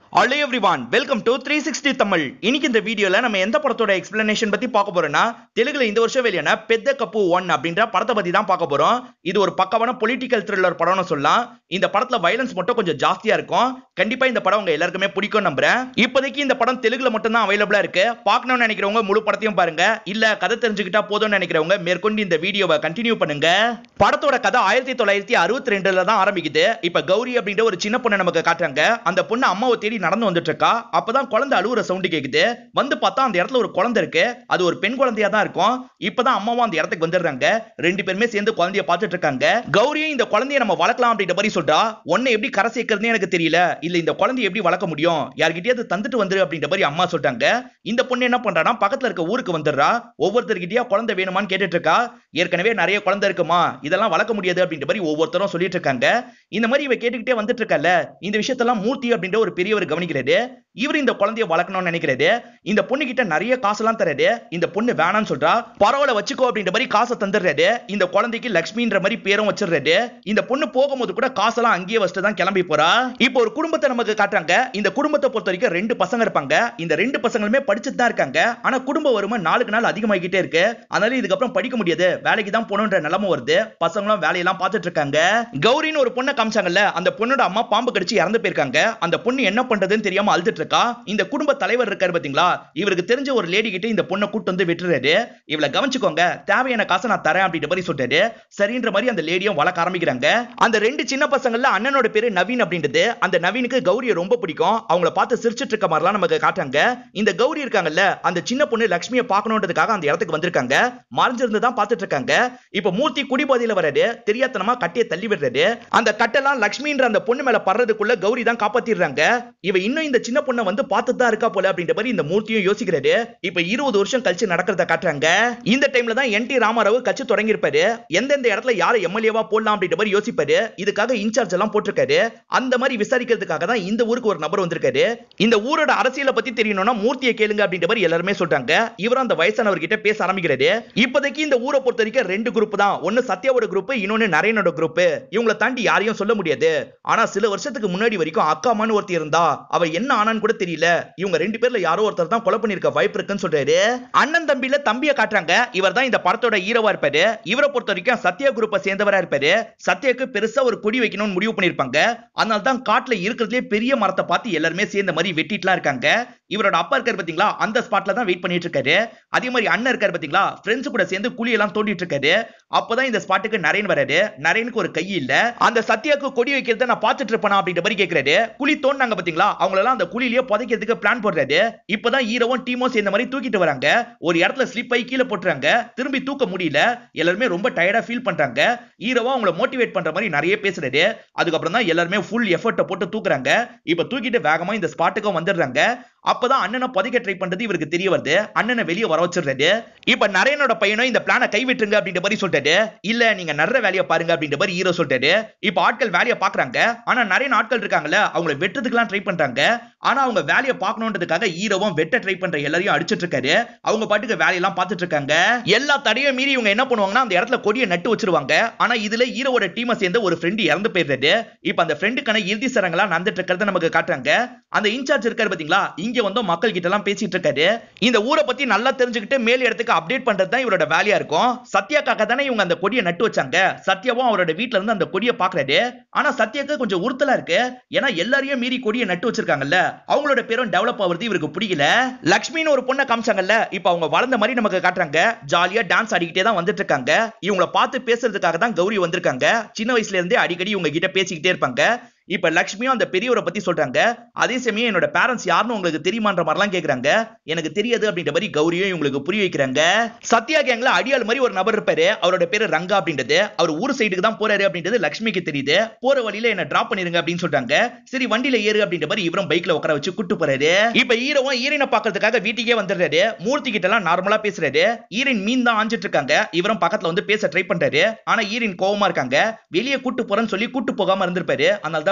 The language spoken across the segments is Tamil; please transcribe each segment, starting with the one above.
hello everyone welcome to three sixty Tamil இன்னைக்கு இந்த வீடியோல நம்ம எந்த படத்தோட எக்ஸ்பிளனேஷன் பத்தி பார்க்க போறோம்னா தெலுங்குல இந்த வருஷம் வெளியான பெத்த கப்பு ஒன் அப்படின்ற படத்தை பத்தி தான் பார்க்க போறோம் இது ஒரு பக்கவான பொலிட்டிக்கல் த்ரில்லர் படம்னு சொல்லலாம் இந்த படத்துல வயலன்ஸ் மட்டும் கொஞ்சம் ஜாஸ்தியா இருக்கும் கண்டிப்பா இந்த படம் உங்க எல்லாருக்குமே பிடிக்கும் நம்புறேன் இப்போதைக்கு இந்த படம் தெலுங்குல மட்டும் தான் அவைலபிளா இருக்கு பார்க்கணும்னு நினைக்கிறவங்க முழு படத்தையும் பாருங்க இல்ல கதை தெரிஞ்சுக்கிட்டா போதும்னு நினைக்கிறவங்க மேற்கொண்டு இந்த வீடியோவை கண்டினியூ பண்ணுங்க படத்தோட கதை ஆயிரத்தி தொள்ளாயிரத்தி அறுபத்தி ரெண்டுல தான் ஆரம்பிக்குது இப்ப கௌரி அப்படின்ற ஒரு சின்ன பொண்ணை நமக்கு காட்டுறாங்க அந்த பொண்ணு அம்மாவை தேடி நடந்து வந்துட்டு இருக்கா அப்பதான் குழந்தை அழுவுற சவுண்டு கேக்குது வந்து பார்த்தா அந்த இடத்துல ஒரு குழந்தை இருக்கு அது ஒரு பெண் குழந்தையா தான் இருக்கும் இப்பதான் அம்மாவும் அந்த இடத்துக்கு வந்துடுறாங்க ரெண்டு பேருமே சேர்ந்து குழந்தைய பார்த்துட்டு இருக்காங்க கௌரியும் இந்த குழந்தைய நம்ம வளர்க்கலாம் அப்படின்ற மாதிரி சொல்றா உன்னை எப்படி கரை சேர்க்கறதுன்னு எனக்கு தெரியல இல்ல இந்த குழந்தைய எப்படி வளர்க்க முடியும் யார்கிட்டயாவது தந்துட்டு வந்துரு அப்படின்ற மாதிரி அம்மா சொல்லிட்டாங்க இந்த பொண்ணு என்ன பண்றானா பக்கத்துல இருக்க ஊருக்கு வந்துடுறா ஒவ்வொருத்தர்கிட்டயா குழந்தை வேணுமான்னு கேட்டுட்டு இருக்கா ஏற்கனவே நிறைய குழந்தை இருக்குமா இதெல்லாம் வளர்க்க முடியாது அப்படின்ற மாதிரி ஒவ்வொருத்தரும் சொல்லிட்டு இருக்காங்க இந்த மாதிரி இவ கேட்டுக்கிட்டே வந்துட்டு இருக்கல இந்த விஷயத்தெல்லாம் மூர்த்தி அப்படின்ற ஒரு பெரியவர் கவனிக்கிறாரு இவர் இந்த குழந்தைய வளர்க்கணும்னு நினைக்கிறாரு இந்த பொண்ணு கிட்ட நிறைய காசெல்லாம் தராரு இந்த பொண்ணு வேணாம்னு சொல்றா பரவாயில்ல வச்சுக்கோ அப்படின்ற மாதிரி காசை தந்துடுறாரு இந்த குழந்தைக்கு லக்ஷ்மின்ற மாதிரி பேரும் வச்சிடுறாரு இந்த பொண்ணு போகும்போது கூட காசெல்லாம் அங்கேயே வச்சுட்டு தான் கிளம்பி போறா இப்போ ஒரு குடும்பத்தை நமக்கு காட்டுறாங்க இந்த குடும்பத்தை பொறுத்த வரைக்கும் ரெண்டு பசங்க இருப்பாங்க இந்த ரெண்டு பசங்களுமே படிச்சுட்டு தான் இருக்காங்க ஆனா குடும்ப வறுமை நாளுக்கு நாள் அதிகமாகிட்டே இருக்கு அதனால இதுக்கப்புறம் படிக்க முடியாது வேலைக்கு தான் போகணுன்ற நிலைமை வருது பசங்களும் வேலையெல்லாம் பார்த்துட்டு இருக்காங்க கௌரின்னு ஒரு பொண்ணை காமிச்சாங்கல்ல அந்த பொண்ணோட அம்மா பாம்பு கடிச்சு இறந்து போயிருக்காங்க அந்த பொண்ணு என்ன பண்றதுன்னு தெரியாம அழுதுட்டு இருக்கா இந்த குடும்ப தலைவர் இருக்காரு பாத்தீங்களா இவருக்கு தெரிஞ்ச ஒரு லேடி கிட்ட இந்த பொண்ணை கூட்டு வந்து விட்டுறாரு இவளை கவனிச்சுக்கோங்க தேவையான காசை நான் தரேன் அப்படின்ற மாதிரி சொல்றாரு சரின்ற மாதிரி அந்த லேடியும் வளர்க்க ஆரம்பிக்கிறாங்க அந்த ரெண்டு சின்ன பசங்கள்ல அண்ணனோட பேரு நவீன் அப்படின்றது அந்த நவீனுக்கு கௌரியை ரொம்ப பிடிக்கும் அவங்கள பார்த்து சிரிச்சிட்டு இருக்க மாதிரிலாம் நமக்கு காட்டுறாங்க இந்த கௌரி இருக்காங்கல்ல அந்த சின்ன பொண்ணு லக்ஷ்மியை பார்க்கணுன்றதுக்காக அந்த இடத்துக்கு வந்திருக்காங்க மறைஞ்சிருந்து தான் பார்த்துட்டு இருக்காங்க இப்ப மூர்த்தி குடிபோதையில வராரு தெரியாதனமா கட்டையை தள்ளி விடுறாரு அந்த கட்டெல்லாம் லக்ஷ்மின்ற அந்த பொண்ணு மேல படுறதுக்குள்ள கௌரி தான் காப்பாத்திடுறாங்க இவ இன்னும் இந்த சின்ன பொண்ணை வந்து பார்த்துட்டு தான் இருக்கா போல அப்படின்ற மாதிரி இந்த மூர்த்தியும் யோசிக்கிறாரு இப்ப இருபது வருஷம் கழிச்சு நடக்கிறத காட்டுறாங்க இந்த டைம்ல தான் என் டி ராமாராவ் கட்சி தொடங்கியிருப்பாரு எந்தெந்த இடத்துல யாரை எம்எல்ஏவா போடலாம் அப்படின்ற மாதிரி யோசிப்பாரு இதுக்காக இன்சார்ஜ் எல்லாம் போட்டிருக்காரு அந்த மாதிரி விசாரிக்கிறதுக்காக தான் இந்த ஊருக்கு ஒரு நபர் வந்திருக்காரு இந்த ஊரோட அரசியலை பத்தி தெரியணும்னா மூர்த்தியை கேளுங்க அப்படின்ற மாதிரி எல்லாருமே சொல்றாங்க இவரும் அந்த வயசானவர் கிட்ட பேச ஆரம்பிக்கிறாரு இப்போதைக்கு இந்த ஊரை பொறுத்த வரைக்கும் ரெண்டு குரூப் தான் ஒன்னு சத்யாவோட குரூப் இன்னொன்னு நரேனோட குரூப் இவங்களை தாண்டி யாரையும் சொல்ல முடியாது ஆனா சில வருஷத்துக்கு முன்னாடி வரைக்கும் அக்காமான்னு ஒருத்தி இருந்தா அவ என்ன ஆனான்னு கூட தெரியல இவங்க ரெண்டு பேர்ல யாரோ ஒருத்தர் தான் கொலை பண்ணிருக்க வாய்ப்பு இருக்குன்னு சொல்றாரு அண்ணன் தம்பியில தம்பிய காட்டுறாங்க இவர் தான் இந்த படத்தோட ஹீரோவா இருப்பாரு இவரை பொறுத்த வரைக்கும் சத்யா குரூப்பை சேர்ந்தவரா இருப்பாரு சத்யாக்கு பெருசா ஒரு கொடி வைக்கணும்னு முடிவு பண்ணிருப்பாங்க அதனால தான் காட்டுல இருக்கிறதுலே பெரிய மரத்தை பார்த்து எல்லாருமே சேர்ந்த மாதிரி வெட்டிட்டுலாம் இருக்காங்க இவரோட அப்பா இருக்காரு பாத்தீங்களா அந்த ஸ்பாட்ல தான் வெயிட் பண்ணிட்டு இருக்காரு அதே மாதிரி அண்ணன் இருக்காரு பாத்தீங்களா ஃப்ரெண்ட்ஸ் கூட சேர்ந்து குழியெல்லாம் தோண்டிட்டு இருக்காரு அப்பதான் இந்த ஸ்பாட்டுக்கு நரேன் வராரு நரேனுக்கு ஒரு கை இல்ல அந்த சத்யாக்கு கொடி வைக்கிறத நான் பார்த்துட்டு இருப்பேனா அப்படின்ற மாதிரி கேக்குறாரு குழி தோண்டாங்க பாத்தீங்களா அவங்களெல்லாம் அந்த குழியிலேயே புதைக்கிறதுக்கு பிளான் போடுறாரு இப்பதான் ஹீரோவும் டீமும் சேர்ந்த மாதிரி தூக்கிட்டு வராங்க ஒரு இடத்துல ஸ்லிப் ஆகி கீழே போட்டுறாங்க திரும்பி தூக்க முடியல எல்லாருமே ரொம்ப டயர்டா ஃபீல் பண்றாங்க ஹீரோவா அவங்கள மோட்டிவேட் பண்ற மாதிரி நிறைய பேசுறாரு அதுக்கப்புறம் தான் எல்லாருமே ஃபுல் எஃபர்ட்டை போட்டு தூக்குறாங்க இப்ப தூக்கிட்டு வேகமா இந்த ஸ்பாட்டுக்கும் வந்துடுறாங்க அப்பதான் அண்ணனை புதைக்க ட்ரை பண்றது இவருக்கு தெரிய வருது அண்ணனை வெளியே வர வச்சிடுறாரு இப்ப நரேனோட பையனும் இந்த பிளானை கைவிட்டுருங்க அப்படின்ற மாதிரி சொல்லிட்டாரு இல்ல நீங்க நடுற வேலையை பாருங்க அப்படின்ற மாதிரி ஹீரோ சொல்லிட்டாரு இப்ப ஆட்கள் வேலையை பாக்குறாங்க ஆனா நிறைய ஆட்கள் இருக்காங்கல்ல அவங்கள வெட்டுறதுக்குலாம் ட்ரை பண்றாங்க ஆனா அவங்க வேலையை பார்க்கணுன்றதுக்காக ஹீரோவும் வெட்ட ட்ரை பண்ற எல்லாரையும் அடிச்சிட்டு இருக்காரு அவங்க பாட்டுக்கு வேலையெல்லாம் பார்த்துட்டு இருக்காங்க எல்லா தடையும் மீறி இவங்க என்ன பண்ணுவாங்கன்னா அந்த இடத்துல கொடியை நட்டு வச்சிருவாங்க ஆனா இதுல ஹீரோவோட டீமை சேர்ந்த ஒரு ஃப்ரெண்டு இறந்து போயிடுறாரு இப்ப அந்த ஃப்ரெண்டுக்கான இறுதி சரங்கெல்லாம் நடந்துட்டு இருக்கிறத நமக்கு காட்டுறாங்க அந்த இன்சார்ஜ் இருக்காரு பாத்தீங்களா இங்க வந்து மக்கள் கிட்ட எல்லாம் பேசிட்டு இருக்காரு இந்த ஊரை பத்தி நல்லா தெரிஞ்சுக்கிட்டு மேல் இடத்துக்கு அப்டேட் பண்றது தான் இவரோட வேலையா இருக்கும் சத்யாக்காக தானே இவங்க அந்த கொடியை நட்டு வச்சாங்க சத்யாவும் அவரோட வீட்ல இருந்து அந்த கொடியை பாக்குறாரு ஆனா சத்யாக்கு கொஞ்சம் உறுத்தலா இருக்கு ஏன்னா எல்லாரையும் மீறி கொடியை நட்டு வச்சிருக்காங்கல்ல அவங்களோட பேரும் டெவலப் ஆகுறது இவருக்கு பிடிக்கல லக்ஷ்மின்னு ஒரு பொண்ணை காமிச்சாங்கல்ல இப்ப அவங்க வளர்ந்த மாதிரி நமக்கு காட்டுறாங்க ஜாலியா டான்ஸ் ஆடிக்கிட்டே தான் வந்துட்டு இருக்காங்க இவங்கள பார்த்து பேசுறதுக்காக தான் கௌரி வந்திருக்காங்க சின்ன வயசுல இருந்தே அடிக்கடி இவங்க கிட்ட பேசிக்கிட்டே இருப்பாங்க இப்ப லக்ஷ்மியும் அந்த பெரியவரை பத்தி சொல்றாங்க அதே சமயம் என்னோட பேரண்ட்ஸ் யாருன்னு உங்களுக்கு தெரியுமான்ற மாதிரிலாம் கேக்குறாங்க எனக்கு தெரியாது அப்படின்ற மாதிரி கௌரியும் இவங்களுக்கு புரிய வைக்கிறாங்க சத்யா கேங்ல அடியாள் மாதிரி ஒரு நபர் இருப்பாரு அவரோட பேரு ரங்கா அப்படின்றது அவர் ஊர் சைடுக்கு தான் போறாரு அப்படின்றது லக்ஷ்மிக்கு தெரியுது போற வழியில என்ன டிராப் பண்ணிருங்க அப்படின்னு சொல்றாங்க சரி வண்டியில ஏறு அப்படின்ற மாதிரி இவரும் பைக்ல உட்கார வச்சு கூட்டு போறாரு இப்ப ஹீரோவும் ஈரனை பாக்குறதுக்காக வீட்டுக்கே வந்துடுறாரு மூர்த்தி கிட்ட எல்லாம் நார்மலா பேசுறாரு ஈரின் மீன் தான் ஆஞ்சிட்டு இருக்காங்க இவரும் பக்கத்துல வந்து பேச ட்ரை பண்றாரு ஆனா ஈரின் கோவமா இருக்காங்க வெளியே கூட்டு போறேன்னு சொல்லி கூட்டு போகாம இருந்திருப்பாரு அதனால தான்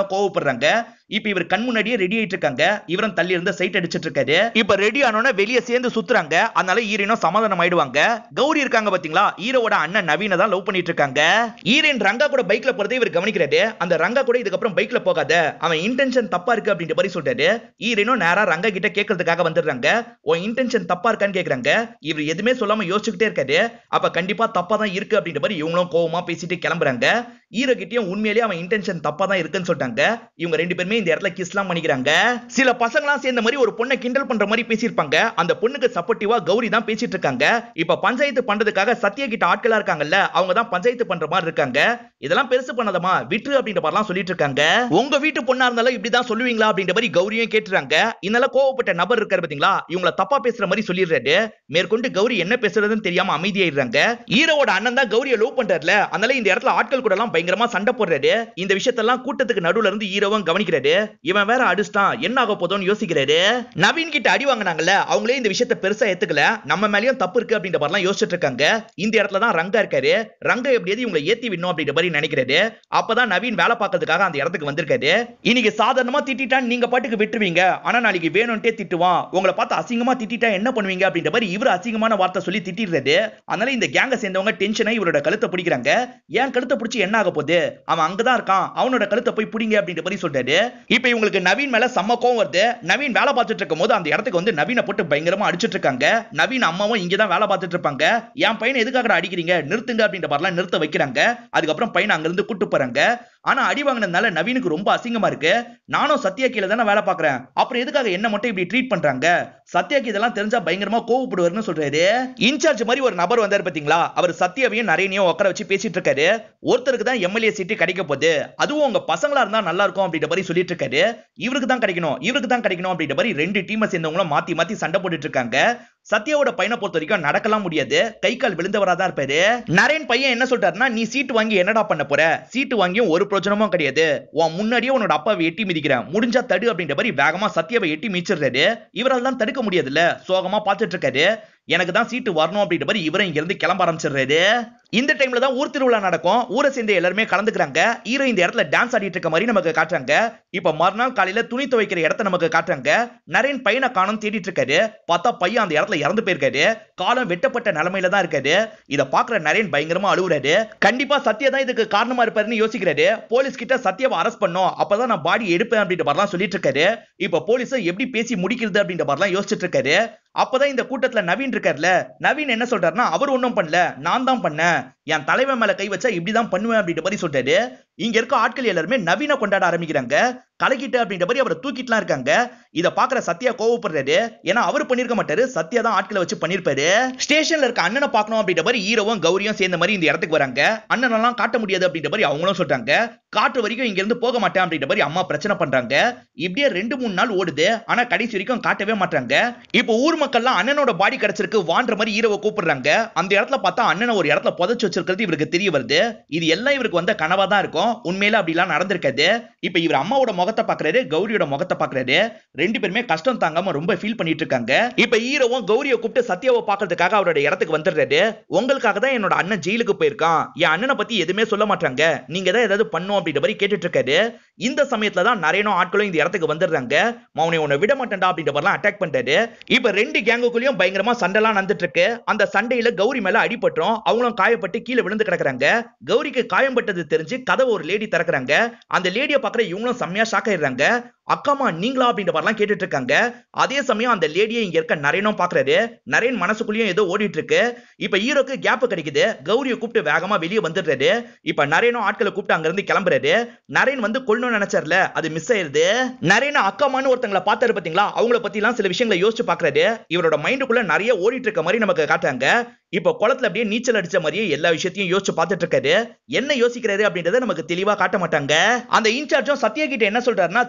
அப்படின்றதுக்காக கோவப்படுறாங்க இப்ப இவர் கண் முன்னாடியே ரெடி ஆயிட்டு இருக்காங்க இவரும் தள்ளி இருந்து சைட் அடிச்சிட்டு இருக்காரு இப்ப ரெடி ஆனோட வெளியே சேர்ந்து சுத்துறாங்க அதனால ஈரனும் சமாதானம் ஆயிடுவாங்க கௌரி இருக்காங்க பாத்தீங்களா ஈரோட அண்ணன் நவீன தான் லவ் பண்ணிட்டு இருக்காங்க ஈரன் ரங்கா கூட பைக்ல போறதை இவர் கவனிக்கிறாரு அந்த ரங்கா கூட இதுக்கப்புறம் பைக்ல போகாத அவன் இன்டென்ஷன் தப்பா இருக்கு அப்படின்ற மாதிரி சொல்றாரு ஈரனும் நேரா ரங்கா கிட்ட கேட்கறதுக்காக வந்துடுறாங்க உன் இன்டென்ஷன் தப்பா இருக்கான்னு கேக்குறாங்க இவர் எதுவுமே சொல்லாம யோசிச்சுக்கிட்டே இருக்காரு அப்ப கண்டிப்பா தப்பா தான் இருக்கு அப்படின்ற மாதிரி இவங்களும் கோவமா பேசிட்டு கிளம்புறாங்க ஈரோ கிட்டயும் உண்மையிலேயே அவன் இன்டென்ஷன் தப்பா தான் இருக்குன்னு சொல்லிட்டாங்க இவங்க ரெண்டு பேருமே இந்த இடத்துல கிஸ்லாம் பண்ணிக்கிறாங்க சில பசங்களாம் சேர்ந்த மாதிரி ஒரு பொண்ணை கிண்டல் பண்ற மாதிரி பேசியிருப்பாங்க அந்த பொண்ணுக்கு சப்போர்ட்டிவா கௌரி தான் பேசிட்டு இருக்காங்க இப்ப பஞ்சாயத்து பண்றதுக்காக சத்யா கிட்ட ஆட்களா இருக்காங்கல்ல அவங்க தான் பஞ்சாயத்து பண்ற மாதிரி இருக்காங்க இதெல்லாம் பெருசு பண்ணாதமா விட்டு அப்படின்ற மாதிரிலாம் சொல்லிட்டு இருக்காங்க உங்க வீட்டு பொண்ணா இருந்தாலும் இப்படிதான் சொல்லுவீங்களா அப்படின்ற மாதிரி கௌரியும் கேட்டுறாங்க இதனால கோவப்பட்ட நபர் இருக்காரு பாத்தீங்களா இவங்கள தப்பா பேசுற மாதிரி சொல்லிடுறாரு மேற்கொண்டு கௌரி என்ன பேசுறதுன்னு தெரியாம அமைதியாயிடுறாங்க ஹீரோவோட அண்ணன் தான் கௌரியை லவ் பண்றாருல அதனால இந்த இடத்துல ஆட்கள் கூட எல்லாம் பயங்கரமா சண்டை போடுறாரு இந்த விஷயத்தெல்லாம் கூட்டத்துக்கு நடுவுல இருந்து ஹீரோவும் கவனிக்கிறாரு இவன் வேற அடிச்சிட்டான் என்ன ஆக போதோன்னு யோசிக்கிறாரு நவீன் கிட்ட அடி வாங்கினாங்கல்ல அவங்களே இந்த விஷயத்தை பெருசா ஏத்துக்கல நம்ம மேலயும் தப்பு இருக்கு அப்படின்ற மாதிரிலாம் யோசிச்சுட்டு இருக்காங்க இந்த இடத்துல தான் ரங்கா இருக்காரு ரங்கா எப்படியாவது இவங்களை ஏத்தி விடணும் அப்படின்ற மாதிரி நினைக்கிறாரு அப்பதான் நவீன் வேலை பார்க்கறதுக்காக அந்த இடத்துக்கு வந்திருக்காரு இன்னைக்கு சாதாரணமா திட்டான் நீங்க பாட்டுக்கு விட்டுருவீங்க ஆனா நாளைக்கு வேணும்ட்டே திட்டுவான் உங்களை பார்த்து அசிங்கமா திட்டா என்ன பண்ணுவீங்க அப்படின்ற மாதிரி இவர் அசிங்கமான வார்த்தை சொல்லி திட்டிடுறாரு அதனால இந்த கேங்க சேர்ந்தவங்க டென்ஷனை இவரோட கழுத்தை பிடிக்கிறாங்க ஏன் கழுத்தை பிடிச்சி என்ன ஆக போகுது அவன் அங்கதான் இருக்கான் அவனோட கழுத்தை போய் பிடிங்க அப்படின்ற மாதிரி சொல்றாரு இப்ப இவங்களுக்கு நவீன் மேல செம்ம கோவம் வருது நவீன் வேலை பார்த்துட்டு இருக்கும் போது அந்த இடத்துக்கு வந்து நவீனை போட்டு பயங்கரமா அடிச்சிட்டு இருக்காங்க நவீன் அம்மாவும் இங்க தான் வேலை பார்த்துட்டு இருப்பாங்க என் பையனை எதுக்காக அடிக்கிறீங்க நிறுத்துங்க அப்படின்ற மாதிரிலாம் நிறுத்த வைக்கிறாங்க அதுக்கப்புறம் பையனை அங்க இருந்து கூட்டு போறாங்க ஆனா அடி வாங்கினதுனால நவீனுக்கு ரொம்ப அசிங்கமா இருக்கு நானும் சத்யா கீழ தானே வேலை பார்க்கறேன் அப்புறம் எதுக்காக என்ன மட்டும் இப்படி ட்ரீட் பண்றாங்க சத்யாக்கு இதெல்லாம் தெரிஞ்சா பயங்கரமா கோவப்படுவாருன்னு சொல்றாரு இன்சார்ஜ் மாதிரி ஒரு நபர் வந்தாரு பாத்தீங்களா அவர் சத்யாவையும் நரேனையும் உட்கார வச்சு பேசிட்டு இருக்காரு ஒருத்தருக்கு தான் எம்எல்ஏ சீட்டு கிடைக்க போகுது அதுவும் உங்க பசங்களா இருந்தா நல்லா இருக்கும் அப்படின்ற மாதிரி சொல்லிட்டு இருக்காரு இவருக்கு தான் கிடைக்கணும் இவருக்கு தான் கிடைக்கணும் அப்படின்ற மாதிரி ரெண்டு டீமை சேர்ந்தவங்களும் மாத்தி மாத்தி சண்டை போட்டுட்டு இருக்காங்க சத்யாவோட பையனை பொறுத்த வரைக்கும் நடக்கலாம் முடியாது கை கால் விழுந்தவரா தான் இருப்பாரு நரேன் பையன் என்ன சொல்றாருன்னா நீ சீட்டு வாங்கி என்னடா பண்ண போற சீட்டு வாங்கியும் ஒரு பிரயோஜனமும் கிடையாது உன் முன்னாடியே உன்னோட அப்பாவை எட்டி மிதிக்கிறேன் முடிஞ்சா தடு அப்படின்ற மாதிரி வேகமா சத்யாவை எட்டி மிதிச்சிடுறாரு இவரால் தான் தடுக்க முடியாதுல்ல சோகமா பார்த்துட்டு இருக்காரு எனக்கு தான் சீட்டு வரணும் அப்படின்ற மாதிரி இவரை இங்க இருந்து கிளம்ப ஆரம்பிச்சிடுறாரு இந்த டைம்ல தான் ஊர் திருவிழா நடக்கும் ஊரை சேர்ந்த எல்லாருமே கலந்துக்கிறாங்க ஹீரோ இந்த இடத்துல டான்ஸ் ஆடிட்டு இருக்க மாதிரி நமக்கு காட்டுறாங்க இப்ப மறுநாள் காலையில துணி துவைக்கிற இடத்த நமக்கு காட்டுறாங்க நரேன் பையனை காணும் தேடிட்டு இருக்காரு பார்த்தா பையன் அந்த இடத்துல இறந்து போயிருக்காரு காலம் வெட்டப்பட்ட நிலைமையில தான் இருக்காரு இத பாக்குற நரேன் பயங்கரமா அழுகுறாரு கண்டிப்பா சத்யா தான் இதுக்கு காரணமா இருப்பாருன்னு யோசிக்கிறாரு போலீஸ் கிட்ட சத்யாவை அரெஸ்ட் பண்ணோம் அப்பதான் நான் பாடி எடுப்பேன் அப்படின்ற மாதிரிலாம் சொல்லிட்டு இருக்காரு இப்ப போலீஸ் எப்படி பேசி முடிக்கிறது அப்படின்ற மாதிரிலாம் யோசிச்சுட்டு இருக்காரு அப்பதான் இந்த கூட்டத்துல நவீன் இருக்காருல்ல நவீன் என்ன சொல்றாருன்னா அவர் ஒன்றும் பண்ணல நான் தான் பண்ணேன் என் தலைவன் மேல கை வச்சா இப்படிதான் பண்ணுவேன் அப்படின்ற மாதிரி சொல்றாரு இங்க இருக்க ஆட்கள் எல்லாருமே நவீன கொண்டாட ஆரம்பிக்கிறாங்க கலக்கிட்டு அப்படின்ற மாதிரி அவரை தூக்கிட்டுலாம் இருக்காங்க இத பாக்குற சத்யா கோவப்படுறாரு ஏன்னா அவர் பண்ணிருக்க மாட்டாரு சத்யா தான் ஆட்களை வச்சு பண்ணிருப்பாரு ஸ்டேஷன்ல இருக்க அண்ணனை பார்க்கணும் அப்படின்ற மாதிரி ஹீரோவும் கௌரியும் சேர்ந்த மாதிரி இந்த இடத்துக்கு வராங்க அண்ணனெல்லாம் காட்ட முடியாது அப்படின்ற மாதிரி அவங்களும் சொல்றாங்க காட்டு வரைக்கும் இங்க இருந்து போக மாட்டேன் அப்படின்ற மாதிரி அம்மா பிரச்சனை பண்றாங்க இப்படியே ரெண்டு மூணு நாள் ஓடுது ஆனா கடைசி வரைக்கும் காட்டவே மாட்டாங்க இப்போ ஊர் மக்கள்லாம் அண்ணனோட பாடி கிடைச்சிருக்கு வான்ற மாதிரி ஹீரோவை கூப்பிடுறாங்க அந்த இடத்துல பார்த்தா அண்ணனை ஒரு இடத்துல புதைச்சு வச்சிருக்கிறது இவருக்கு தெரிய வருது இது எல்லாம் இவருக்கு வந்த கனவா தான் இருக்கும் உண்மையில அப்படிலாம் நடந்திருக்காது இப்ப இவர் அம்மாவோட முகத்தை பாக்குறாரு கௌரியோட முகத்தை பாக்குறாரு ரெண்டு பேருமே கஷ்டம் தாங்காம ரொம்ப ஃபீல் பண்ணிட்டு இருக்காங்க இப்ப ஹீரோவும் கௌரியை கூப்பிட்டு சத்யாவை பாக்குறதுக்காக அவரோட இடத்துக்கு வந்துடுறாரு உங்களுக்காக தான் என்னோட அண்ணன் ஜெயிலுக்கு போயிருக்கான் என் அண்ணனை பத்தி எதுவுமே சொல்ல மாட்டாங்க நீங்க தான் ஏதாவது பண்ணும் அப்படின்ற மாதிரி கேட்டுட்டு இருக்காரு இந்த சமயத்துல தான் நரேனும் ஆட்களும் இந்த இடத்துக்கு வந்துடுறாங்க மௌனி உன்னை விட மாட்டேன்டா அப்படின்ற மாதிரிலாம் அட்டாக் பண்றாரு இப்ப ரெண்டு கேங்குக்குள்ளயும் பயங்கரமா சண்டைலாம் நடந்துட்டு இருக்கு அந்த சண்டையில கௌரி மேல அடிபட்டுரும் அவங்களும் காயப்பட்டு கீழே விழுந்து கிடக்குறாங்க கௌரிக்கு காயம்பட்டது தெரிஞ்சு கதவை ஒரு லேடி திறக்கிறாங்க அந்த லேடியை பாக்குற இவங்களும் செம்மையா ஷாக் ஆயிடுறாங்க அக்காமா நீங்களா அப்படின்ற மாதிரிலாம் கேட்டுட்டு இருக்காங்க அதே சமயம் அந்த லேடியை இங்க இருக்க நரேனும் பாக்குறாரு நரேன் மனசுக்குள்ளேயும் ஏதோ ஓடிட்டு இருக்கு இப்ப ஹீரோக்கு கேப் கிடைக்குது கௌரியை கூப்பிட்டு வேகமா வெளியே வந்துடுறாரு இப்ப நரேனும் ஆட்களை கூப்பிட்டு அங்க இருந்து கிளம்புறாரு நரேன் வந்து கொல்லணும்னு நினைச்சார்ல அது மிஸ் ஆயிருது நரேன் அக்காமான்னு ஒருத்தங்களை பார்த்தாரு பாத்தீங்களா அவங்கள பத்தி எல்லாம் சில விஷயங்களை யோசிச்சு பாக்குறாரு இவரோட மைண்டுக்குள்ள நிறைய ஓடிட்டு இருக்க மாதிரி நமக்கு காட்டுறாங்க இப்ப குளத்துல அப்படியே நீச்சல் அடிச்ச மாதிரியே எல்லா விஷயத்தையும் யோசிச்சு பார்த்துட்டு இருக்காரு என்ன யோசிக்கிறாரு அப்படின்றத நமக்கு தெளிவா காட்ட மாட்டாங்க அந்த இன்சார்ஜும் சத்யா கிட்ட என்ன சொல்றாருன்னா தெலுங்கு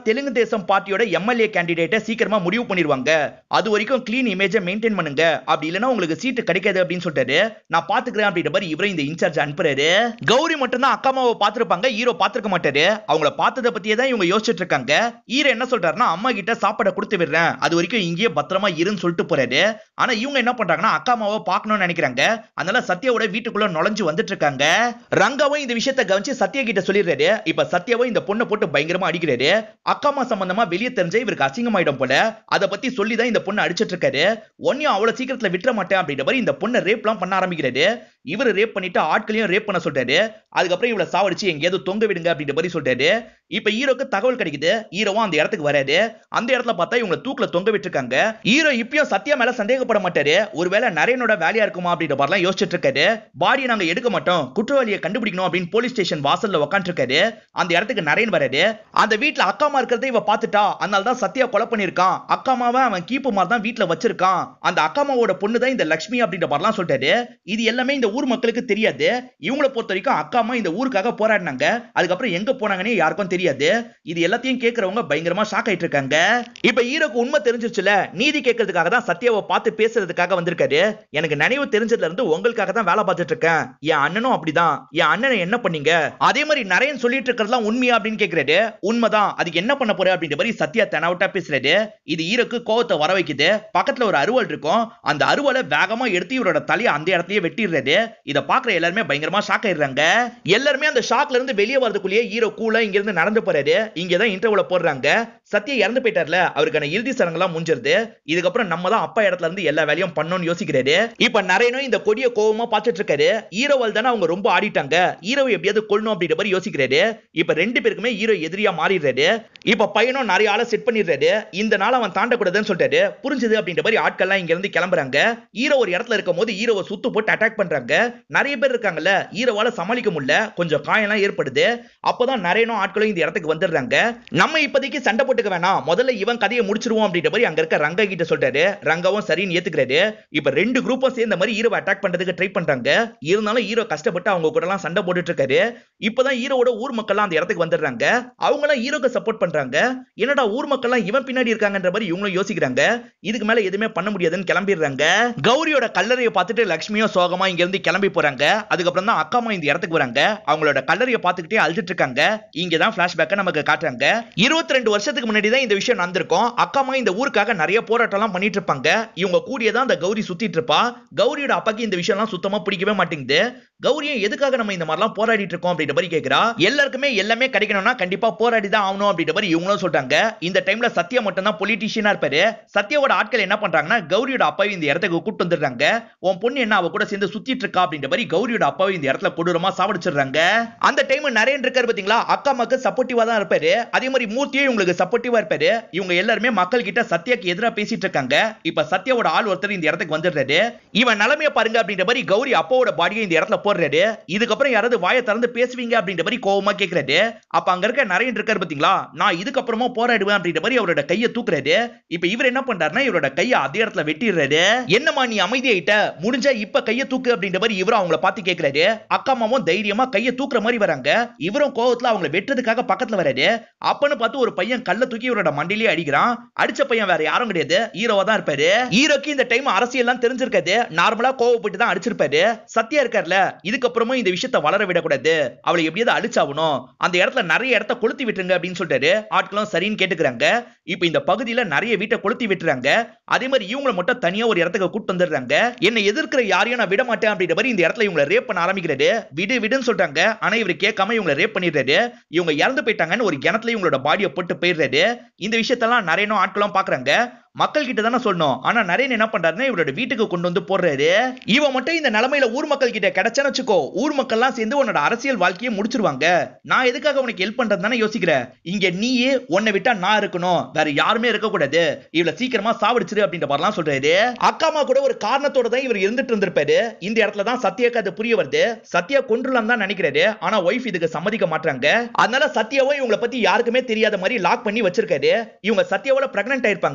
தேசம் பார்ட்டியோட எம்எல்ஏ கேண்டிடேட்டை சீக்கிரமா முடிவு பண்ணிருவாங்க அது வரைக்கும் க்ளீன் இமேஜை மெயின்டைன் பண்ணுங்க அப்படி இல்லைன்னா உங்களுக்கு சீட்டு கிடைக்காது அப்படின்னு சொல்லிட்டாரு நான் பாத்துக்கிறேன் அப்படின்ற மாதிரி இவரும் இந்த இன்சார்ஜ் அனுப்புறாரு கௌரி மட்டும் தான் அக்கா அம்மாவை பாத்துருப்பாங்க ஹீரோ பாத்துருக்க மாட்டாரு அவங்கள பார்த்ததை பத்தியே தான் இவங்க யோசிச்சுட்டு இருக்காங்க ஹீரோ என்ன சொல்றாருன்னா அம்மா கிட்ட சாப்பாடை கொடுத்து விடுறேன் அது வரைக்கும் இங்கேயே பத்திரமா இருன்னு சொல்லிட்டு போறாரு ஆனா இவங்க என்ன பண்றாங்கன்னா அக்கா அம்மாவை பார்க்கணும்னு நினைக்கிறாங்க அதனால சத்யாவோட வீட்டுக்குள்ள நுழைஞ்சு வந்துட்டு இருக்காங்க ரங்காவும் இந்த விஷயத்த கவனிச்சு சத்யா கிட்ட சொல்லிடுறாரு இப்ப சத்யாவும் இந்த பொண்ணை போட்டு பயங்கரமா அடிக்கிறாரு அக்கா அம்மா சம்பந்தமா வெளியே தெரிஞ்ச இவருக்கு அசிங்கமாயிடும் போல அதை பத்தி சொல்லி தான் இந்த பொண்ணை அடிச்சிட்டு இருக்காரு ஒன்னும் அவ்வளவு சீக்கிரத்துல விட்டுற மாட்டேன் அப்படின்ற மாதிரி இந்த பொண்ணை ரேப்லாம் பண்ண ஆரம்பிக்கிறாரு இவர் ரேப் பண்ணிட்டு ஆட்களையும் ரேப் பண்ண சொல்றாரு அதுக்கப்புறம் இவளை சாவடிச்சு எங்கேயாவது தொங்க விடுங்க அப்படின்ற மாதிரி சொல்றாரு இப்ப ஹீரோக்கு தகவல் கிடைக்குது ஹீரோவும் அந்த இடத்துக்கு வராரு அந்த இடத்துல பார்த்தா இவங்க தூக்குல தொங்க விட்டுருக்காங்க ஹீரோ இப்பயும் சத்யா மேல சந்தேகப்பட மாட்டாரு ஒருவேளை நரேனோட வேலையா இருக்குமா அப்படின்ற மாதிரிலாம் யோசிச்சுட்டு இருக்காரு பாடியை நாங்க எடுக்க மாட்டோம் குற்றவாளியை கண்டுபிடிக்கணும் அப்படின்னு போலீஸ் ஸ்டேஷன் வாசல்ல உட்காந்துருக்காரு அந்த இடத்துக்கு நரேன் வராரு அந்த வீட்டுல அக்காமா இருக்கிறத இவ பாத்துட்டா அதனால தான் சத்யா கொலை பண்ணிருக்கான் அக்காமாவை அவன் கீப்பு மாதிரி தான் வீட்டுல வச்சிருக்கான் அந்த அக்காமாவோட பொண்ணு தான் இந்த லக்ஷ்மி அப்படின்ற மாதிரிலாம் சொல்லிட்டாரு இது எல்லாமே இந்த ஊர் மக்களுக்கு தெரியாது இவங்கள பொறுத்த வரைக்கும் அக்காமா இந்த ஊருக்காக போராடினாங்க அதுக்கப்புறம் எங்க போனாங்கன்னு யாருக்கும் தெரியாது இது எல்லாத்தையும் கேட்கறவங்க பயங்கரமா ஷாக் ஆயிட்டு இருக்காங்க இப்ப ஹீரோக்கு உண்மை தெரிஞ்சிருச்சுல நீதி கேட்கறதுக்காக தான் சத்யாவை பார்த்து பேசுறதுக்காக வந்திருக்காரு எனக்கு நினைவு தெரிஞ்சதுல இருந்து உங்களுக்காக தான் வேலை பார்த்துட்டு இருக்கேன் என் அண்ணனும் அப்படிதான் என் அண்ணனை என்ன பண்ணீங்க அதே மாதிரி நிறைய சொல்லிட்டு இருக்கிறதுலாம் உண்மையா அப்படின்னு கேக்குறாரு உண்மைதான் அதுக்கு என்ன பண்ண போற அப்படின்ற மாதிரி சத்யா தெனாவட்டா பேசுறாரு இது ஹீரோக்கு கோவத்தை வர வைக்குது பக்கத்துல ஒரு அருவாள் இருக்கும் அந்த அருவாளை வேகமா எடுத்து இவரோட தலையை அந்த இடத்தையே வெட்டிடுறாரு இத பாக்குற எல்லாருமே பயங்கரமா ஷாக் ஆயிடுறாங்க எல்லாருமே அந்த ஷாக்ல இருந்து வெளியே வரதுக்குள்ளேயே ஹீரோ கூலா இங்க இருந்து நடந்து போறாரு இங்கதான் இன்டர்வியூல போடுறாங்க சத்யா இறந்து போயிட்டார்ல அவருக்கான இறுதி சடங்கெல்லாம் முடிஞ்சிருது இதுக்கப்புறம் நம்ம தான் அப்பா இடத்துல இருந்து எல்லா வேலையும் பண்ணணும்னு யோசிக்கிறாரு இப்ப நரேனும் இந்த கொடிய கோவமா பார்த்துட்டு இருக்காரு ஹீரோவால் தானே அவங்க ரொம்ப ஆடிட்டாங்க ஹீரோவை எப்படியாவது கொள்ளணும் அப்படின்ற மாதிரி யோசிக்கிறாரு இப்ப ரெண்டு பேருக்குமே ஹீரோ எதிரியா மாறிடுறாரு இப்ப பையனும் நிறைய ஆளை செட் பண்ணிடுறாரு இந்த நாள் அவன் தாண்டக்கூடாதுன்னு சொல்லிட்டாரு புரிஞ்சது அப்படின்ற மாதிரி ஆட்கள்லாம் இங்க இருந்து கிளம்புறாங்க ஹீரோ ஒரு இடத்துல இருக்கும் போது ஹீரோவை சுத்து போட்டு அட்டாக் பண்றாங்க நிறைய பேர் இருக்காங்கல்ல ஹீரோவால சமாளிக்க முடியல கொஞ்சம் காயம்லாம் ஏற்படுது அப்பதான் நரேனும் ஆட்களும் இந்த இடத்துக்கு வந்துடுறாங்க நம்ம இப்போதைக்கு சண்டை போட்டுக்க வேணாம் முதல்ல இவன் கதையை முடிச்சிருவோம் அப்படின்ற மாதிரி அங்க இருக்க ரங்கா கிட்ட சொல்றாரு ரங்காவும் சரின்னு ஏத்துக்கிறாரு இப்ப ரெண்டு குரூப்பும் சேர்ந்த மாதிரி ஹீரோவை அட்டாக் பண்றதுக்கு ட்ரை பண்றாங்க இருந்தாலும் ஹீரோ கஷ்டப்பட்டு அவங்க கூட எல்லாம் சண்டை போட்டுட்டு இருக்காரு இப்பதான் ஹீரோவோட ஊர் மக்கள்லாம் அந்த இடத்துக்கு வந்துடுறாங்க அவங்க எல்லாம் ஹீரோக்கு சப்போர்ட் பண்றாங்க என்னடா ஊர் மக்கள்லாம் இவன் பின்னாடி இருக்காங்கன்ற மாதிரி இவங்களும் யோசிக்கிறாங்க இதுக்கு மேல எதுவுமே பண்ண முடியாதுன்னு கிளம்பிடுறாங்க கௌரியோட கல்லறையை பார்த்துட்டு லக்ஷ்மியும் சோகமா இங்க இருந்து கிளம்பி போறாங்க அதுக்கப்புறம் தான் அக்காமா இந்த இடத்துக்கு வராங்க அவங்களோட கல்லறையை பார்த்துக்கிட்டே அழுதுட்டு இருக்காங்க இங்க தான் பிளாஷ்பேக்கை நமக்கு காட்டுறாங்க இருபத்தி ரெண்டு வருஷத்துக்கு முன்னாடி தான் இந்த விஷயம் நடந்திருக்கும் அக்காமா இந்த ஊருக்காக நிறைய போராட்டம்லாம் பண்ணிட்டு இருப்பாங்க இவங்க கூடிய தான் அந்த கௌரி சுத்திட்டு இருப்பா கௌரியோட அப்பாக்கு இந்த விஷயம்லாம் சுத்தமா பிடிக்கவே மாட்டேங்குது கௌரியை எதுக்காக நம்ம இந்த மாதிரிலாம் போராடிட்டு இருக்கோம் அப்படின்ற மாதிரி கேக்குறா எல்லாருக்குமே எல்லாமே கிடைக்கணும்னா கண்டிப்பா போராடி தான் ஆகணும் அப்படின்ற மாதிரி இவங்களும் சொல்றாங்க இந்த டைம்ல சத்யா மட்டும் தான் பொலிட்டீஷியனா இருப்பாரு சத்யாவோட ஆட்கள் என்ன பண்றாங்கன்னா கௌரியோட அப்பாவை இந்த இடத்துக்கு கூட்டு வந்துடுறாங்க உன் பொண்ணு என்ன அவ கூட சேர்ந்து சுத்திட்டு இருக்கா அப்படின்ற மாதிரி கௌரியோட அப்பாவை இந்த இடத்துல கொடூரமா சாவடிச்சிடுறாங்க அந்த டைம் நிறைய இருக்காரு பாத்தீங்களா அக்கா அம்மாக்கு சப்போர்ட்டிவா தான் இருப்பாரு அதே மாதிரி மூர்த்தியும் இவங்களுக்கு சப்போர்ட்டிவா இருப்பாரு இவங்க எல்லாருமே மக்கள் கிட்ட சத்யாக்கு எதிரா பேசிட்டு இருக்காங்க இப்ப சத்யாவோட ஆள் ஒருத்தர் இந்த இடத்துக்கு வந்துடுறாரு இவன் நிலைமைய பாருங்க அப்படின்ற மாதிரி கௌரி அப்பாவோட பாடியை இந்த இடத்துல போடுறாரு இதுக்கப்புறம் யாராவது வாயை திறந்து பேசுவீங்க அப்படின்ற மாதிரி கோவமா கேக்குறாரு அப்ப அங்க இருக்க நிறைய இருக்காரு பாத்தீங்களா நான் இதுக்கப்புறமா போராடுவேன் அப்படின்ற மாதிரி அவரோட கையை தூக்குறாரு இப்ப இவர் என்ன பண்றாருன்னா இவரோட கையை அதே இடத்துல வெட்டிடுறாரு என்னம்மா நீ அமைதியாயிட்ட முடிஞ்சா இப்ப கையை தூக்கு அப்படின்ற மாதிரி இவரும் அவங்கள பார்த்து கேக்குறாரு அக்கா அம்மாவும் தைரியமா கையை தூக்குற மாதிரி வராங்க இவரும் கோவத்துல அவங்கள வெட்டுறதுக்காக பக்கத்துல வராரு அப்பன்னு பார்த்து ஒரு பையன் கல்ல தூக்கி இவரோட மண்டிலேயே அடிக்கிறான் அடிச்ச பையன் வேற யாரும் கிடையாது ஹீரோவா தான் இருப்பாரு ஹீரோக்கு இந்த டைம் அரசியல்லாம் தெரிஞ்சிருக்காது நார்மலா கோவப்பட்டு தான் அடிச்சிருப்பாரு சத்யா இருக்கார்ல இதுக்கப்புறமும் இந்த விஷயத்த வளர விடக்கூடாது அவளை எப்படியாவது அழிச்சாகணும் அந்த இடத்துல நிறைய இடத்த கொளுத்தி விட்டுருங்க அப்படின்னு சொல்லிட்டாரு ஆட்களும் சரின்னு கேட்டுக்கிறாங்க இப்ப இந்த பகுதியில நிறைய வீட்டை கொளுத்தி விட்டுறாங்க அதே மாதிரி இவங்கள மட்டும் தனியா ஒரு இடத்துக்கு கூட்டு வந்துடுறாங்க என்னை எதிர்க்கிற யாரையும் நான் விட மாட்டேன் அப்படின்ற மாதிரி இந்த இடத்துல இவங்களை ரேப் பண்ண ஆரம்பிக்கிறாரு விடு விடுன்னு சொல்றாங்க ஆனா இவர் கேட்காம இவங்களை ரேப் பண்ணிடுறாரு இவங்க இறந்து போயிட்டாங்கன்னு ஒரு கிணத்துல இவங்களோட பாடியை போட்டு போயிடுறாரு இந்த விஷயத்தெல்லாம் நிறைய ஆட்களும் பாக்குறாங்க மக்கள் கிட்ட தானே சொல்லணும் ஆனா நரேன் என்ன பண்றாருன்னா இவரோட வீட்டுக்கு கொண்டு வந்து போடுறாரு இவன் மட்டும் இந்த நிலைமையில ஊர் மக்கள் கிட்ட கிடைச்சான்னு வச்சுக்கோ ஊர் மக்கள்லாம் சேர்ந்து உன்னோட அரசியல் வாழ்க்கையை முடிச்சிருவாங்க நான் எதுக்காக உனக்கு ஹெல்ப் பண்றது தானே யோசிக்கிறேன் இங்க நீயே உன்னை விட்டா நான் இருக்கணும் வேற யாருமே இருக்க கூடாது இவள சீக்கிரமா சாவடிச்சிரு அப்படின்ற மாதிரிலாம் சொல்றாரு அக்கா அம்மா கூட ஒரு காரணத்தோட தான் இவர் இருந்துட்டு இருந்திருப்பாரு இந்த இடத்துல தான் சத்யாக்கு அது புரிய வருது சத்யா கொண்டுலாம் தான் நினைக்கிறாரு ஆனா ஒய்ஃப் இதுக்கு சம்மதிக்க மாட்டாங்க அதனால சத்யாவும் இவங்கள பத்தி யாருக்குமே தெரியாத மாதிரி லாக் பண்ணி வச்சிருக்காரு இவங்க சத்யாவோட பிரெக்னென்ட் ஆயிருப்பாங்க குழந்தை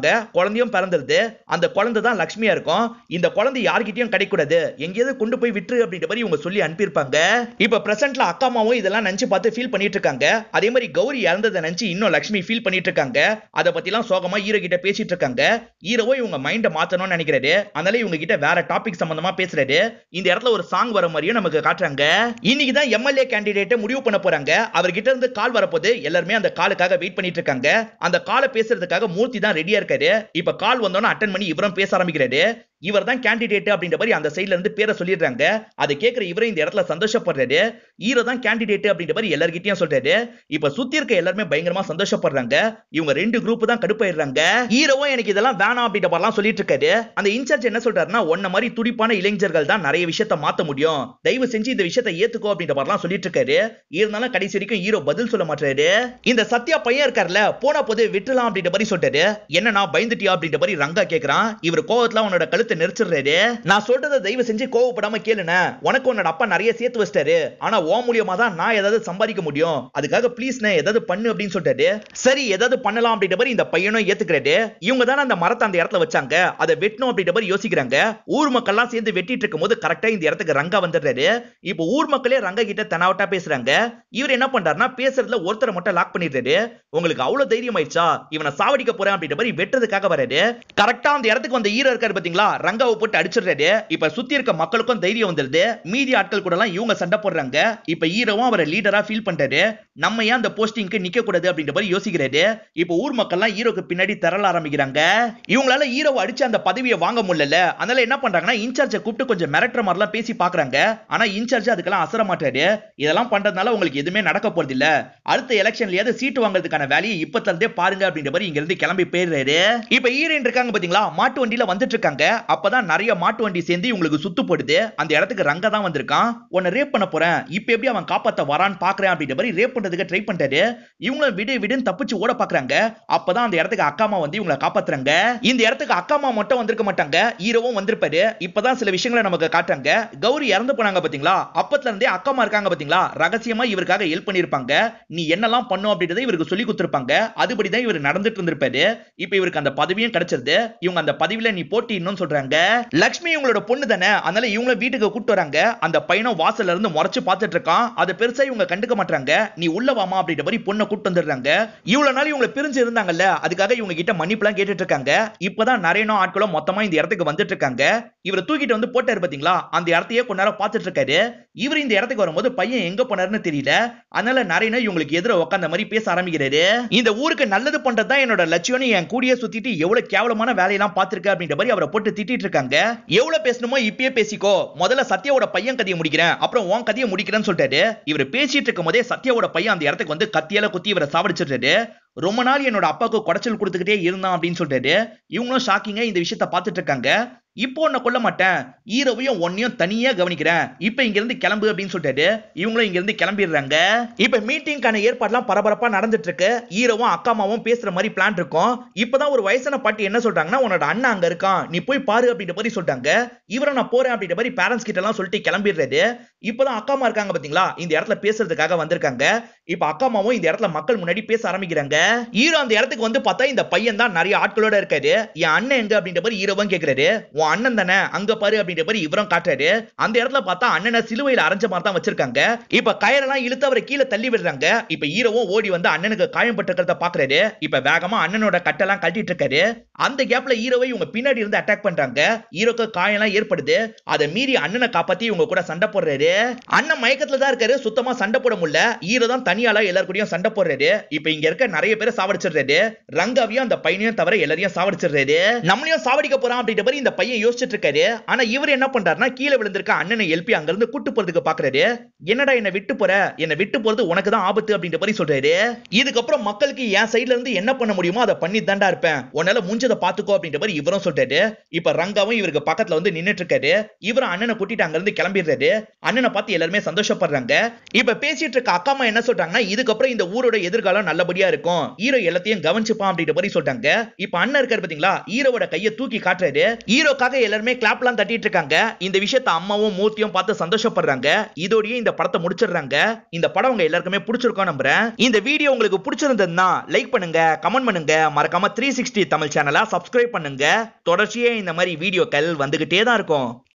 குழந்தையும் பிறந்துருது அந்த குழந்தை தான் லக்ஷ்மியா இருக்கும் இந்த குழந்தை யார்கிட்டயும் கிடைக்கூடாது எங்கேயாவது கொண்டு போய் விட்டுரு அப்படின்ற மாதிரி இவங்க சொல்லி அனுப்பியிருப்பாங்க இப்ப பிரசன்ட்ல அக்கா அம்மாவும் இதெல்லாம் நினைச்சு பார்த்து ஃபீல் பண்ணிட்டு இருக்காங்க அதே மாதிரி கௌரி இறந்ததை நினைச்சு இன்னும் லக்ஷ்மி ஃபீல் பண்ணிட்டு இருக்காங்க அதை பத்திலாம் சோகமா ஹீரோ கிட்ட பேசிட்டு இருக்காங்க ஹீரோவோ இவங்க மைண்டை மாத்தணும்னு நினைக்கிறாரு அதனால இவங்க கிட்ட வேற டாபிக் சம்பந்தமா பேசுறாரு இந்த இடத்துல ஒரு சாங் வர மாதிரியும் நமக்கு காட்டுறாங்க இன்னைக்கு தான் எம்எல்ஏ கேண்டிடேட்டை முடிவு பண்ண போறாங்க அவர்கிட்ட இருந்து கால் வரப்போது எல்லாருமே அந்த காலுக்காக வெயிட் பண்ணிட்டு இருக்காங்க அந்த காலை பேசுறதுக்காக மூர்த்தி தான் ரெடியா இருக்காரு இப்ப கால் வந்தோன்னு அட்டன் பண்ணி இவரும் பேச ஆரம்பிக்கிறாரு இவர் தான் கேண்டிடேட் அப்படின்ற மாதிரி அந்த சைடுல இருந்து பேரை சொல்லிடுறாங்க அதை கேட்கிற இவரும் இந்த இடத்துல சந்தோஷப்படுறாரு ஹீரோ தான் கேண்டிடேட் அப்படின்ற மாதிரி எல்லார்கிட்டயும் சொல்றாரு இப்ப சுத்தி இருக்க எல்லாருமே பயங்கரமா சந்தோஷப்படுறாங்க இவங்க ரெண்டு குரூப் தான் கடுப்பாயிடுறாங்க ஹீரோவும் எனக்கு இதெல்லாம் வேணாம் அப்படின்ற மாதிரிலாம் சொல்லிட்டு இருக்காரு அந்த இன்சார்ஜ் என்ன சொல்றாருன்னா உன்ன மாதிரி துடிப்பான இளைஞர்கள் தான் நிறைய விஷயத்த மாத்த முடியும் தயவு செஞ்சு இந்த விஷயத்தை ஏத்துக்கோ அப்படின்ற மாதிரிலாம் சொல்லிட்டு இருக்காரு இருந்தாலும் கடைசி வரைக்கும் ஹீரோ பதில் சொல்ல மாட்டாரு இந்த சத்யா பையன் இருக்கார்ல போன போது விட்டுலாம் அப்படின்ற மாதிரி சொல்றாரு என்னன்னா பயந்துட்டியா அப்படின்ற மாதிரி ரங்கா கேக்குறான் இவர் கோவத்துல உன்னோட கழுத்தை நெரிச்சிடுறாரு நான் சொல்றதை தயவு செஞ்சு கோவப்படாம கேளுன உனக்கு உன்னோட அப்பா நிறைய சேர்த்து வச்சிட்டாரு ஆனா ஓ மூலியமா தான் நான் ஏதாவது சம்பாதிக்க முடியும் அதுக்காக ப்ளீஸ் ஏதாவது பண்ணு அப்படின்னு சொல்லிட்டாரு சரி ஏதாவது பண்ணலாம் அப்படின்ற மாதிரி இந்த பையனும் ஏத்துக்கிறாரு இவங்க தானே அந்த மரத்தை அந்த இடத்துல வச்சாங்க அதை வெட்டணும் அப்படின்ற மாதிரி யோசிக்கிறாங்க ஊர் மக்கள்லாம் சேர்ந்து வெட்டிட்டு இருக்கும் போது கரெக்டா இந்த இடத்துக்கு ரங்கா வந்துடுறாரு இப்போ ஊர் மக்களே ரங்கா கிட்ட தெனாவட்டா பேசுறாங்க இவர் என்ன பண்றாருன்னா பேசுறதுல ஒருத்தரை மட்டும் லாக் பண்ணிடுறாரு உங்களுக்கு அவ்வளவு தைரியம் ஆயிடுச்சா இவனை சாவடிக்க போறேன் அப்படின்ற மாதிரி வெட்டுறதுக்காக வராரு கரெக்டா அந்த இடத்துக்கு வந்த ஹீரோ இருக்காரு பாத்தீங்களா ரங்காவை போட்டு அடிச்சிடுறாரு இப்ப சுத்தி இருக்க மக்களுக்கும் தைரியம் வந்துருது மீதி ஆட்கள் கூட எல்லாம் இவங்க சண்டை போடுறாங்க இப்ப ஹீரோவும் அவரை லீடரா ஃபீல் பண்றாரு நம்ம ஏன் அந்த போஸ்டிங்க்கு நிக்க கூடாது அப்படின்ற மாதிரி யோசிக்கிறாரு இப்ப ஊர் மக்கள்லாம் ஹீரோக்கு பின்னாடி தரல ஆரம்பிக்கிறாங்க இவங்களால ஹீரோவை அடிச்சு அந்த பதவியை வாங்க முடியல அதனால என்ன பண்றாங்கன்னா இன்சார்ஜை கூப்பிட்டு கொஞ்சம் மிரட்டுற மாதிரிலாம் பேசி பாக்குறாங்க ஆனா இன்சார்ஜ் அதுக்கெல்லாம் அசர மாட்டாரு இதெல்லாம் பண்றதுனால உங்களுக்கு எதுவுமே நடக்க போறது இல்ல அடுத்த எலெக்ஷன்லயாவது சீட்டு வாங்குறதுக்கான வேலையை இப்பத்துல இருந்தே பாருங்க அப்படின்ற மாதிரி இங்க இருந்து கிளம்பி போயிடுறாரு இப்ப ஈரன் இருக்காங்க பாத்தீங்களா மாட்டு வண்டியில வந்துட்டு இருக்காங்க அப்பதான் நிறைய மாட்டு வண்டி சேர்ந்து இவங்களுக்கு சுத்து போடுது அந்த இடத்துக்கு ரங்க தான் வந்திருக்கான் உன்னை ரேப் பண்ண போறேன் இப்ப எப்படி அவன் காப்பாத்த வரான்னு பாக்குறேன் அப்படின்ற மாதிரி ரேப் பண்றதுக்கு ட்ரை பண்றாரு இவங்களும் விடு விடுன்னு தப்பிச்சு ஓட பாக்குறாங்க அப்பதான் அந்த இடத்துக்கு அக்காமா வந்து இவங்களை காப்பாத்துறாங்க இந்த இடத்துக்கு அக்காமா மட்டும் வந்திருக்க மாட்டாங்க ஹீரோவும் வந்திருப்பாரு இப்பதான் சில விஷயங்களை நமக்கு காட்டுறாங்க கௌரி இறந்து போனாங்க பாத்தீங்களா அப்பத்துல இருந்தே அக்காமா இருக்காங்க பாத்தீங்களா ரகசியமா இவருக்காக ஹெல்ப் பண்ணிருப்பாங்க நீ என்னெல்லாம் பண்ணும் அப்படின்றத இவருக்கு சொல்லி கொடுத்திருப்பாங்க அதுபடிதான் இவர் நடந்துட்டு இருந்திருப்பாரு இப்ப இவருக்கு அந்த பதவியும் கிடைச்சிருது இவங்க அந்த பதவியில நீ போட்டிடணும்னு சொல்றாங்க லக்ஷ்மி இவங்களோட பொண்ணு தானே அதனால இவங்கள வீட்டுக்கு கூட்டு வராங்க அந்த பையனும் வாசல்ல இருந்து முறைச்சு பார்த்துட்டு இருக்கான் அதை பெருசா இவங்க கண்டுக்க மாட்டாங்க நீ உள்ள வாமா அப்படின்ற மாதிரி பொண்ணை கூட்டு வந்துடுறாங்க இவ்வளவு நாள் இவங்களை பிரிஞ்சு இருந்தாங்கல்ல அதுக்காக இவங்க கிட்ட மன்னிப்புலாம் கேட்டுட்டு இருக்காங்க இப்பதான் நிறைய ஆட்களும் மொத்தமா இந்த இடத்துக்கு வந்துட்டு இருக்காங்க இவரை தூக்கிட்டு வந்து போட்டாரு பாத்தீங்களா அந்த இடத்தையே கொஞ்ச நேரம் பார்த்துட்டு இருக்காரு இவர் இந்த இடத்துக்கு வரும்போது பையன் எங்க போனாருன்னு தெரியல அதனால நிறைய இவங்களுக்கு எதிர உட்காந்த மாதிரி பேச ஆரம்பிக்கிறாரு இந்த ஊருக்கு நல்லது பண்றதுதான் என்னோட லட்சியம்னு என் கூடிய சுத்திட்டு எவ்வளவு கேவலமான வேலையெல்லாம் பார்த்திருக்க அப்படின்ற மாதிரி அவரை போட்டு திட்டிட்டு இருக்காங்க எவ்வளவு பேசணுமோ இப்பயே பேசிக்கோ முதல்ல சத்யாவோட பையன் கதையை முடிக்கிறேன் அப்புறம் உன் கதையை முடிக்கிறேன்னு சொல்லிட்டாரு இவர் பேசிட்டு இருக்கும் போதே சத்யாவோட பையன் அந்த இடத்துக்கு வந்து கத்தியால குத்தி இவரை சாவடிச்சிடுறாரு ரொம்ப நாள் என்னோட அப்பாவுக்கு குடைச்சல் கொடுத்துக்கிட்டே இருந்தான் அப்படின்னு சொல்லிட்டாரு இவங்களும் ஷாக்கிங்கா இந்த விஷயத்த பார்த்துட்டு இருக்காங்க இப்போ உன்னை கொல்ல மாட்டேன் ஈரவையும் ஒன்னையும் தனியா கவனிக்கிறேன் இப்போ இங்க இருந்து கிளம்பு அப்படின்னு சொல்லிட்டாரு இவங்களும் இங்க இருந்து கிளம்பிடுறாங்க இப்ப மீட்டிங்கான ஏற்பாடுலாம் பரபரப்பா நடந்துட்டு இருக்கு ஈரவும் அக்கா அம்மாவும் பேசுற மாதிரி பிளான் இருக்கும் இப்பதான் ஒரு வயசான பாட்டி என்ன சொல்றாங்கன்னா உன்னோட அண்ணன் அங்க இருக்கான் நீ போய் பாரு அப்படின்ற மாதிரி சொல்லிட்டாங்க இவரை நான் போறேன் அப்படின்ற மாதிரி பேரண்ட்ஸ் கிட்ட எல்லாம் சொல்லிட்டு கிளம்பிடுறாரு இப்பதான் அக்கா அம்மா இருக்காங்க பாத்தீங்களா இந்த இடத்துல பேசுறதுக்காக வந்திருக்காங்க இப்ப அக்கா அம்மாவும் இந்த இடத்துல மக்கள் முன்னாடி பேச ஆரம்பிக்கிறாங்க ஹீரோ அந்த இடத்துக்கு வந்து பார்த்தா இந்த பையன் தான் நிறைய ஆட்களோட இருக்காரு என் அண்ணன் எங்க அப்படின்ற மாதிரி ஹீரோவும் கேக்குறாரு உன் அண்ணன் தானே அங்க பாரு அப்படின்ற மாதிரி இவரும் காட்டுறாரு அந்த இடத்துல பார்த்தா அண்ணனை சிலுவையில அரைஞ்ச மாதிரி தான் வச்சிருக்காங்க இப்ப கயரெல்லாம் இழுத்து அவரை கீழே தள்ளி விடுறாங்க இப்ப ஹீரோவும் ஓடி வந்து அண்ணனுக்கு காயம்பட்டிருக்கிறத பாக்குறாரு இப்ப வேகமா அண்ணனோட கட்டெல்லாம் கட்டிட்டு இருக்காரு அந்த கேப்ல ஹீரோவை இவங்க பின்னாடி இருந்து அட்டாக் பண்றாங்க ஹீரோக்கு காயம்லாம் ஏற்படுது அதை மீறி அண்ணனை காப்பாத்தி இவங்க கூட சண்டை போடுறாரு அண்ணன் மயக்கத்துல தான் இருக்காரு சுத்தமா சண்டை போட முடியல ஹீரோ தான் தனியால எல்லார் கூடயும் சண்டை போடுறாரு இப்ப இங்க இருக்க நிறைய பேரை சாவடிச்சிடுறாரு ரங்காவையும் அந்த பையனையும் தவிர எல்லாரையும் சாவடிச்சிடுறாரு நம்மளையும் சாவடிக்க போறான் அப்படின்ற மாதிரி இந்த பையன் யோசிச்சுட்டு இருக்காரு ஆனா இவர் என்ன பண்றாருன்னா கீழே விழுந்திருக்க அண்ணனை எழுப்பி அங்க இருந்து கூட்டு போறதுக்கு பாக்குறாரு என்னடா என்ன விட்டு போற என்ன விட்டு போறது உனக்கு தான் ஆபத்து அப்படின்ற மாதிரி சொல்றாரு இதுக்கப்புறம் மக்களுக்கு என் சைடுல இருந்து என்ன பண்ண முடியுமோ அதை பண்ணி தாண்டா இருப்பேன் உன்னால முடிஞ்சதை பாத்துக்கோ அப்படின்ற மாதிரி இவரும் சொல்றாரு இப்ப ரங்காவும் இவருக்கு பக்கத்துல வந்து நின்னுட்டு இருக்காரு இவரும் அண்ணனை கூட்டிட்டு அங்க இருந்து கிளம்பிடுறாரு அண்ணனை பார்த்து எல்லாருமே சந்தோஷப்படுறாங்க இப்ப பேசிட்டு இருக்க அக்கா அம்மா என்ன சொல்றாங்கன்னா இதுக்கப்புறம் இந்த ஊரோட எதிர்காலம் நல்லபடியா இருக்கும் ஹீரோ எல்லாத்தையும் கவனிச்சுப்பான் அப்படின்ற மாதிரி சொல்றாங்க இப்ப அண்ணன் இருக்காரு பாத்தீங்களா ஹீரோவோட கையை தூக்கி காட்டுறாரு ஹீரோக்காக எல்லாருமே கிளாப்லாம் தட்டிட்டு இருக்காங்க இந்த விஷயத்த அம்மாவும் மூர்த்தியும் பார்த்து சந்தோஷப்படுறாங்க இதோடய இந்த இந்த படத்தை முடிச்சிடுறாங்க இந்த படம் உங்க எல்லாருக்குமே பிடிச்சிருக்கும் நம்புறேன் இந்த வீடியோ உங்களுக்கு பிடிச்சிருந்ததுன்னா லைக் பண்ணுங்க கமெண்ட் பண்ணுங்க மறக்காம த்ரீ சிக்ஸ்டி தமிழ் சேனலை சப்ஸ்கிரைப் பண்ணுங்க தொடர்ச்சியே இந்த மாதிரி வீடியோக்கள் வந்துகிட்டே தான் இருக்கும்